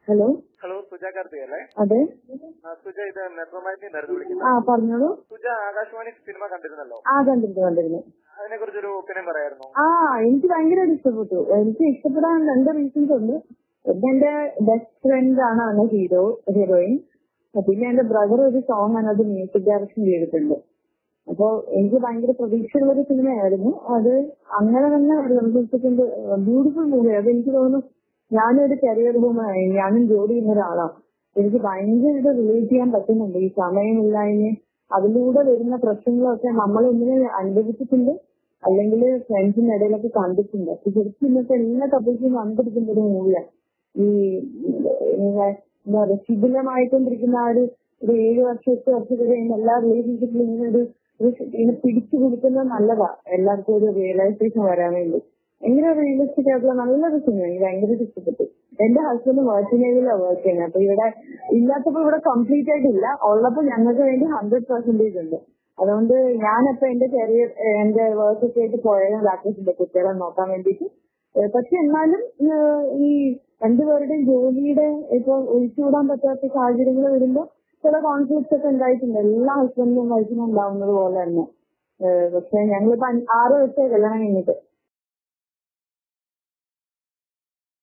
hello hello Suja Karthik അല്ലേ അതെ ആ, സുജ ഇത് മെട്രോമാറ്റിൽ നിന്നായിരുന്നു വിളിക്കുന്നത് ആ പറഞ്ഞോളൂ സുജ ആകാശവാണി സിനിമ കണ്ടിരുന്നല്ലോ ആ കണ്ടിരുന്നു കണ്ടിരുന്നു അതിനെ കുറിച്ചൊരു ഒപ്പീനിയൻ പറയായിരുന്നു ആ എനിക്ക് ഭയങ്കരമായിട്ട് ഇഷ്ടപ്പെട്ടു എനിക്ക് ഇഷ്ടപ്പെടാൻ രണ്ട് റീസൺസ് ഉണ്ട് ഒന്ന് എന്റെ ബെസ്റ്റ് ഫ്രണ്ട് ആണ് അതിന്റെ ഹീറോ ഹീറോയിൻ പിന്നെ എന്റെ ബ്രദർ ഒരു സോങ് അതിനകത്ത് മ്യൂസിക് ഡയറക്ഷൻ ചെയ്തിട്ടുണ്ട് അപ്പോ എനിക്ക് ഭയങ്കര പ്രതീക്ഷയുള്ള ഒരു സിനിമയായിരുന്നു അത് അങ്ങനെ തന്നെ ബ്യൂട്ടിഫുൾ മൂവി അത് എനിക്ക് തോന്നുന്നു ഞാനൊരു കരിയർ വുമനായി ഞാനും ജോലി ചെയ്യുന്ന ഒരാളാണ് എനിക്ക് ഭയങ്കരമായിട്ട് റിലേറ്റ് ചെയ്യാൻ പറ്റുന്നുണ്ട് ഈ സമയമില്ലായ്മ അതിലൂടെ വരുന്ന പ്രശ്നങ്ങളൊക്കെ നമ്മൾ എന്തിനെ അനുഭവിച്ചിട്ടുണ്ട് അല്ലെങ്കിൽ ഫ്രണ്ട്സിന്റെ ഇടയിലൊക്കെ കണ്ടിട്ടുണ്ട് അപ്പൊ ശരിക്കും ഇന്നത്തെ എല്ലാ കപ്പിൾസും കണ്ടിരിക്കുന്ന ഒരു മൂവിയാണ് ഈ ഇങ്ങനെ എന്താ പറയുക ശിഥിലമായിക്കൊണ്ടിരിക്കുന്ന ആ ഒരു ഒരു ഏഴ് വർഷം എട്ട് വർഷം കഴിയുന്ന എല്ലാ റിലേഷൻഷിപ്പിലും ഇങ്ങനെ ഒരു ഒരു ഇങ്ങനെ പിടിച്ചു കൊടുക്കുന്നത് നല്ലതാ എല്ലാവർക്കും ഒരു റിയലൈസേഷൻ വരാൻ വേണ്ടി ഭയങ്കര റിയലിസ്റ്റിക് ആയിട്ടുള്ള നല്ലൊരു സിനിമ എനിക്ക് ഭയങ്കരമായിട്ട് ഇഷ്ടപ്പെട്ടു എന്റെ ഹസ്ബൻഡ് വർക്ക് നേവിയിലാണ് വർക്ക് ചെയ്യുന്നത് അപ്പൊ ഇവിടെ ഇല്ലാത്തപ്പോ ഇവിടെ കംപ്ലീറ്റ് ആയിട്ടില്ല ഉള്ളപ്പോ ഞങ്ങൾക്ക് വേണ്ടി ഹൺഡ്രഡ് പെർസെന്റേജ് ഉണ്ട് അതുകൊണ്ട് ഞാനപ്പോ എന്റെ കരിയർ എന്റെ വർക്ക് ഒക്കെ ആയിട്ട് പോയത് ലാക്കേഷിന്റെ കുട്ടികളെ നോക്കാൻ വേണ്ടിയിട്ട് ഏഹ് പക്ഷെ എന്നാലും ഏഹ് ഈ രണ്ടുപേരുടെയും ജോലിയുടെ ഇപ്പൊ ഒഴിച്ചുകൂടാൻ പറ്റാത്ത സാഹചര്യങ്ങൾ വരുമ്പോ ചില കോൺഫ്ലിക്ട്സ് ഒക്കെ ഉണ്ടായിട്ടുണ്ട് എല്ലാ ഹസ്ബൻഡിനും വൈഫിനും ഉണ്ടാവുന്നത് പോലെ തന്നെ ഏഹ് പക്ഷെ ഞങ്ങളിപ്പോ അഞ്ച്- ആറ് വർഷമായി കല്യാണം കഴിഞ്ഞിട്ട്